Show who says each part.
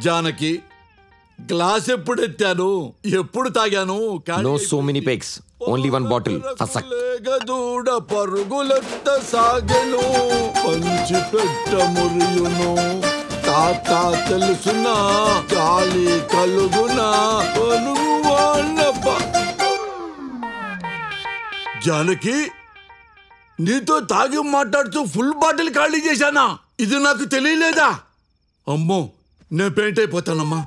Speaker 1: Janaki glass ఎప్పుడు ఎత్తాను ఎప్పుడు తాగాను ఖాళీ
Speaker 2: no so many pegs only one bottle ఫసక్
Speaker 1: లేగదూడ పరుగులెత్త సాగెను పంచి పెట్ట మురియును తాత తెలుసునా గాలి కలుగునా పలుగు వాళ్ళ ప- జానకి నీతో తాగి మాట్లాడుతూ ఫుల్ బాటిల్ ఖాళీ చేశానా ఇది నాకు తెలియలేదా అమ్మో నేను పెయింట్ అయిపోతానమ్మా